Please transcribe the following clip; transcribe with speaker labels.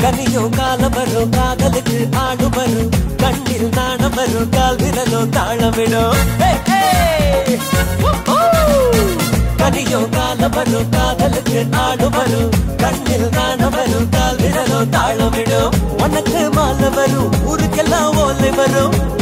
Speaker 1: கனியோ கால வரும் காதலுக்கு ஆடு வரும் கண்ணில் நாணம் வரும் கால் விரலோ தாளமிடும் ஹே, ஹே! ஊஹூ! கனியோ கால வரும் காதலுக்கு ஆடு வரும் கண்ணில் நாணம் வரும் கால் விரலோ தாளமிடும் உனக்கு மாலை வரும் ஊருக்கெல்லாம் ஓலை வரும்